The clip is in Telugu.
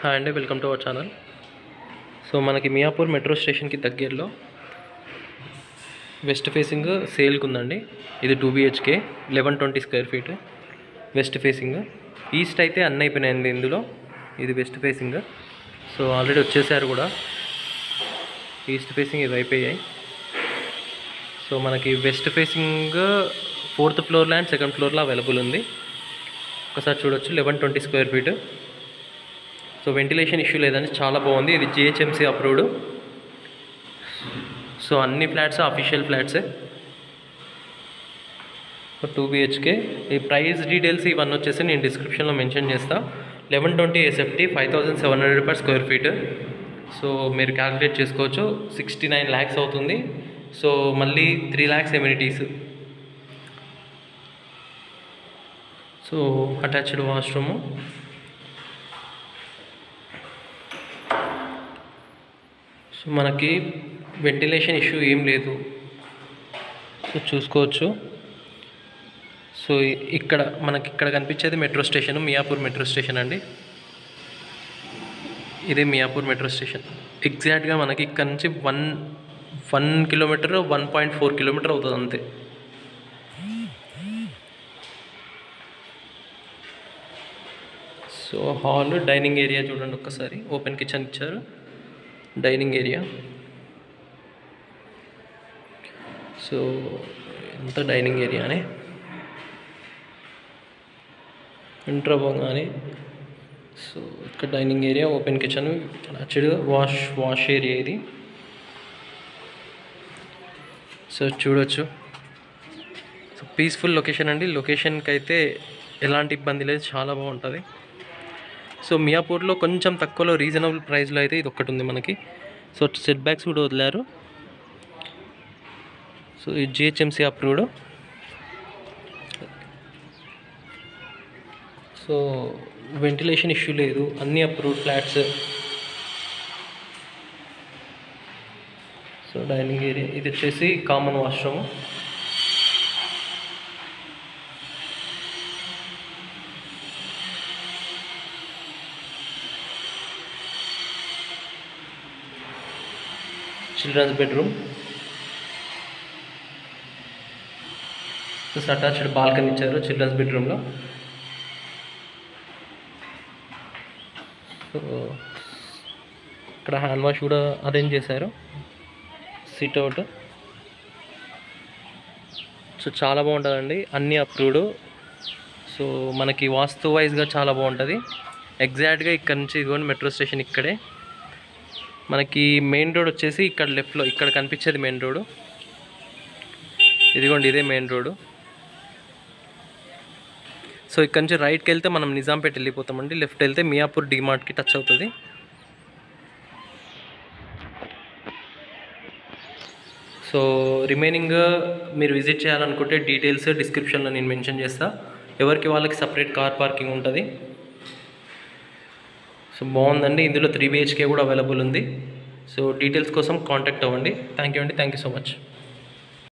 హాయ్ అండి welcome to our channel so మనకి మియాపూర్ మెట్రో స్టేషన్కి దగ్గరలో వెస్ట్ ఫేసింగ్ సేల్కి ఉందండి ఇది two BHK eleven twenty square feet west facing east అయితే అన్నీ అయిపోయినాయండి ఇందులో ఇది వెస్ట్ ఫేసింగ్ సో ఆల్రెడీ వచ్చేసారు కూడా ఈస్ట్ ఫేసింగ్ ఇవి అయిపోయాయి సో మనకి వెస్ట్ ఫేసింగ్ ఫోర్త్ ఫ్లోర్లో అండ్ సెకండ్ ఫ్లోర్లో అవైలబుల్ ఉంది ఒకసారి చూడొచ్చు eleven twenty square feet so ventilation issue లేదని చాలా బాగుంది ఇది జిహెచ్ఎంసీ అప్రూవ్డ్ సో అన్ని ఫ్లాట్స్ అఫీషియల్ ఫ్లాట్సే టూ బిహెచ్కే ఈ ప్రైస్ డీటెయిల్స్ ఇవన్నీ వచ్చేసి నేను డిస్క్రిప్షన్లో మెన్షన్ చేస్తా eleven twenty SFT five thousand seven hundred per square feet so మీరు క్యాలిక్యులేట్ చేసుకోవచ్చు సిక్స్టీ నైన్ ల్యాక్స్ అవుతుంది సో మళ్ళీ three lakhs amenities so attached washroom so మనకి వెంటిలేషన్ ఇష్యూ ఏం లేదు సో చూసుకోవచ్చు సో ఇ- ఇక్కడ మనకి ఇక్కడ కనిపించేది metro station Miyapur metro station అండి ఇదే మియాపూర్ మెట్రో స్టేషన్ ఎగ్జాక్ట్గా మనకి ఇక్కడ నుంచి one one kilometre one point four kilometre అవుతుంది అంతే సో హాల్ డైనింగ్ ఏరియా చూడండి ఒక్కసారి ఓపెన్ కిచెన్ ఇచ్చారు డైనింగ్ ఏరియా సో ఎంత డైనింగ్ ఏరియానే ఎంటర్ అవ్వగానే సో ఇక్కడ డైనింగ్ ఏరియా ఓపెన్ కిచెన్ యాక్చువల్గా వాష్ వాష్ ఏరియా ఇది సో చూడొచ్చు సో పీస్ఫుల్ లొకేషన్ అండి లొకేషన్కి అయితే ఎలాంటి ఇబ్బంది లేదు చాలా బాగుంటుంది సో మియాపూర్లో కొంచెం తక్కువలో రీజనబుల్ ప్రైస్లో అయితే ఇది ఒక్కటి ఉంది మనకి సో సెట్ బ్యాక్స్ కూడా వదిలారు సో ఇది GHMC approved so ventilation issue లేదు అన్ని approved flats so dining area ఇది వచ్చేసి common washroom children's bedroom plus attached balcony ఇచ్చారు చిల్డ్రన్స్ బెడ్రూమ్లో సో ఇక్కడ హ్యాండ్ వాష్ కూడా అరేంజ్ చేశారు సిట్ అవుట్ సో చాలా బాగుంటుందండి అన్నీ అప్రూవ్డ్ సో మనకి వాస్తు వైజ్గా చాలా బాగుంటుంది ఎగ్జాక్ట్గా ఇక్కడ నుంచి ఇదిగోండి మెట్రో స్టేషన్ ఇక్కడే మనకి మెయిన్ రోడ్ వచ్చేసి ఇక్కడ లెఫ్ట్లో ఇక్కడ కనిపించేది మెయిన్ రోడ్ ఇదిగోండి ఇదే మెయిన్ రోడ్ సో ఇక్కడ నుంచి రైట్కి వెళ్తే మనం నిజాంపేట వెళ్ళిపోతామండి లెఫ్ట్ వెళ్తే మియాపూర్ డిమార్ట్కి టచ్ అవుతుంది సో రిమైనింగ్ మీరు విజిట్ చేయాలనుకుంటే డీటెయిల్స్ డిస్క్రిప్షన్లో నేను మెన్షన్ చేస్తా ఎవరికి వాళ్ళకి సపరేట్ కార్ పార్కింగ్ ఉంటుంది సో బాగుందండి ఇందులో త్రీ బిహెచ్కే కూడా అవైలబుల్ ఉంది సో డీటెయిల్స్ కోసం కాంటాక్ట్ అవ్వండి థ్యాంక్ యూ అండి థ్యాంక్ యూ సో మచ్